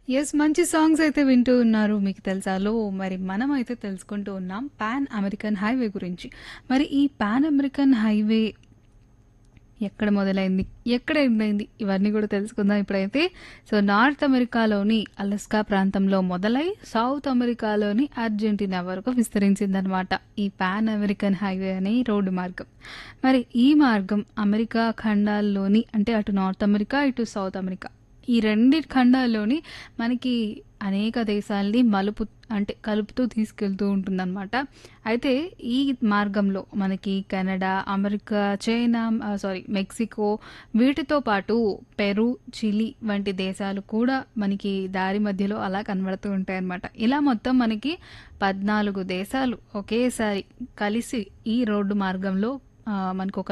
Yes. మంచి songs అయితే వింటూ ఉన్నారు. మీకు తెలుసాలో మరి మనమైతే తెలుసుకుంటూ ఉన్నాం పాన్ అమెరికన్ హైవే గురించి. మరి ఈ పాన్ అమెరికన్ హైవే ఎక్కడ మొదలైంది? ఎక్కడ ఎండయింది? ఇవన్నీ కూడా తెలుసుకుందాం ఇప్పుడైతే. సో, నార్త్ అమెరికాలోని అలస్కా ప్రాంతంలో మొదలై సౌత్ అమెరికాలోని అర్జెంటీనా వరకు విస్తరించిందనమాట. ఈ పాన్ అమెరికన్ హైవే అనే రోడ్డు మార్గం. మరి ఈ మార్గం అమెరికా ఖండాల్లోని అంటే అటు నార్త్ అమెరికా, ఇటు సౌత్ అమెరికా ఈ రెండిటి ఖండాల్లోని మనకి అనేక దేశాల్ని మలుపు అంటే కలుపుతూ తీసుకెళ్తూ ఉంటుందనమాట. అయితే ఈ మార్గంలో మనకి Canada, America, China ah, sorry Mexico వీటితో పాటు పెరు, చిలీ వంటి దేశాలు కూడా మనకి దారి మధ్యలో అలా కనబడుతూ ఉంటాయన్నమాట. ఇలా మొత్తం మనకి 14 దేశాలు ఒకేసారి కలిసి ఈ రోడ్డు మార్గంలో ఆహ్, మనకొక